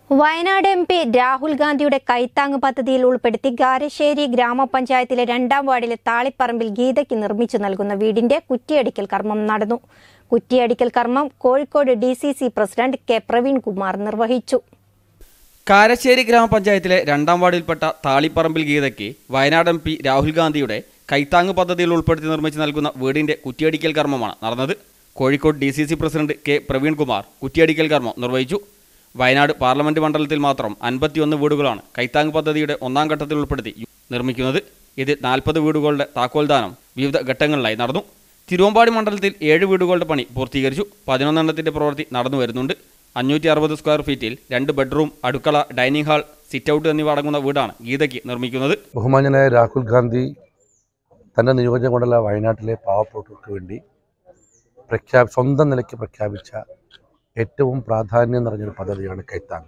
Wayanad M P Rahul ഗാന്ധിയുടെ കൈത്താങ് പദ്ധതിയിൽ ഉൾപ്പെടുത്തി ഗാരശ്ശേരി ഗ്രാമപഞ്ചായത്തിലെ രണ്ടാം വാർഡിലെ താളിപ്പറമ്പിൽ ഗീതയ്ക്ക് നിർമ്മിച്ചു നൽകുന്ന വീടിന്റെ കുറ്റിയടിക്കൽ കർമ്മം നടന്നു കുറ്റിയടിക്കൽ കർമ്മം Kozhikode D C C president K Praveen Kumar നിർവഹിച്ചു കാരശ്ശേരി ഗ്രാമപഞ്ചായത്തിലെ രണ്ടാം വാർഡിൽപ്പെട്ട താളിപ്പറമ്പിൽ ഗീതയ്ക്ക് വയനാട് എം പി രാഹുൽ ഗാന്ധിയുടെ കൈത്താങ് പദ്ധതിയിൽ ഉൾപ്പെടുത്തി നിർമ്മിച്ച് നൽകുന്ന വീടിന്റെ കുറ്റിയടിക്കൽ കർമ്മമാണ് നടന്നത് Kozhikode D C C president K Praveen Kumar കുറ്റിയടിക്കൽ കർമ്മം നിർവഹിച്ചു വയനാട് പാർലമെന്റ് മണ്ഡലത്തിൽ മാത്രം അൻപത്തിയൊന്ന് വീടുകളാണ് കൈത്താങ് പദ്ധതിയുടെ ഒന്നാം ഘട്ടത്തിൽ ഉൾപ്പെടുത്തി നിർമ്മിക്കുന്നത് ഇതിൽ നാൽപ്പത് വീടുകളുടെ താക്കോൽദാനം വിവിധ ഘട്ടങ്ങളിലായി നടന്നു തിരുവമ്പാടി മണ്ഡലത്തിൽ ഏഴ് വീടുകളുടെ പണി പൂർത്തീകരിച്ചു പതിനൊന്നെണ്ണത്തിന്റെ പ്രവൃത്തി നടന്നു വരുന്നുണ്ട് അഞ്ഞൂറ്റി അറുപത് സ്ക്വയർ ഫീറ്റിൽ രണ്ട് ബെഡ്റൂം അടുക്കള ഡൈനിങ് ഹാൾ സിറ്റ് ഔട്ട് എന്നിവ അടങ്ങുന്ന വീടാണ് ഗീതയ്ക്ക് നിർമ്മിക്കുന്നത് ബഹുമാന്യനായ രാഹുൽ ഗാന്ധി തൻ്റെ നിയോജകമണ്ഡല വയനാട്ടിലെ പാവപ്പെട്ടവർക്ക് വേണ്ടി പ്രഖ്യാപി സ്വന്തം നിലയ്ക്ക് പ്രഖ്യാപിച്ച ഏറ്റവും പ്രാധാന്യം നിറഞ്ഞൊരു പദ്ധതിയാണ് കൈത്താങ്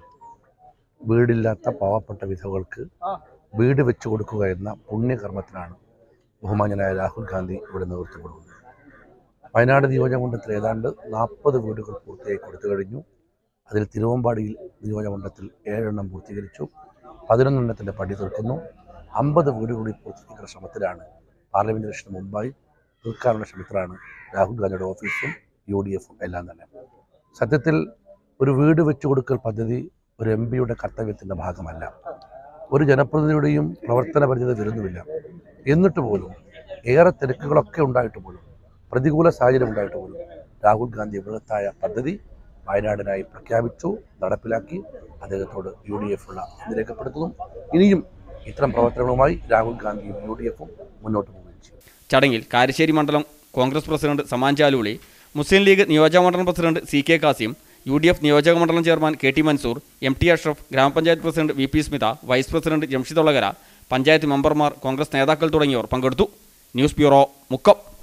വീടില്ലാത്ത പാവപ്പെട്ട വിധവകൾക്ക് വീട് വെച്ചു കൊടുക്കുക എന്ന പുണ്യകർമ്മത്തിനാണ് ബഹുമാന്യനായ രാഹുൽ ഗാന്ധി ഇവിടെ നേതൃത്വം കൊടുക്കുന്നത് വയനാട് നിയോജകമണ്ഡലത്തിൽ ഏതാണ്ട് നാൽപ്പത് വീടുകൾ പൂർത്തിയായി കൊടുത്തു കഴിഞ്ഞു അതിൽ തിരുവമ്പാടിയിൽ നിയോജകമണ്ഡലത്തിൽ ഏഴെണ്ണം പൂർത്തീകരിച്ചു പതിനൊന്നെണ്ണത്തിൻ്റെ പടി തീർക്കുന്നു അമ്പത് വീട് കൂടി പൂർത്തീകരിക്കുന്ന ശ്രമത്തിലാണ് പാർലമെൻറ്റ് ഇലക്ഷന് മുമ്പായി തീർക്കാനുള്ള ശ്രമത്തിലാണ് രാഹുൽ ഗാന്ധിയുടെ ഓഫീസും യു ഡി എഫും എല്ലാം തന്നെ സത്യത്തിൽ ഒരു വീട് വെച്ചു കൊടുക്കൽ പദ്ധതി ഒരു എം പിയുടെ കർത്തവ്യത്തിൻ്റെ ഭാഗമല്ല ഒരു ജനപ്രതിനിധിയുടെയും പ്രവർത്തന പരിചിത വരുന്നുമില്ല എന്നിട്ട് പോലും ഏറെ തിരക്കുകളൊക്കെ ഉണ്ടായിട്ട് പോലും പ്രതികൂല സാഹചര്യം ഉണ്ടായിട്ട് പോലും രാഹുൽ ഗാന്ധി ബൃഹത്തായ പദ്ധതി വയനാടിനായി പ്രഖ്യാപിച്ചു നടപ്പിലാക്കി അദ്ദേഹത്തോട് യു ഡി എഫ് ഉള്ള നന്ദി രേഖപ്പെടുത്തുന്നു ഇനിയും ഇത്തരം പ്രവർത്തനങ്ങളുമായി രാഹുൽ ഗാന്ധിയും യു ഡി എഫും മുന്നോട്ട് പോവുകയും ചെയ്യും ചടങ്ങിൽ കാരശ്ശേരി മണ്ഡലം Congress president Saman Chaluli Muslim League നിയോജകമണ്ഡലം president C K Kasim U D F നിയോജകമണ്ഡലം chairman K T Mansoor M T Ashraf ഗ്രാമപഞ്ചായത്ത് president V P Smitha vice president Jamshid Olakara panchayat മെമ്പർമാർ കോൺഗ്രസ് നേതാക്കൾ തുടങ്ങിയവർ പങ്കെടുത്തു ന്യൂസ് ബ്യൂറോ മുക്കം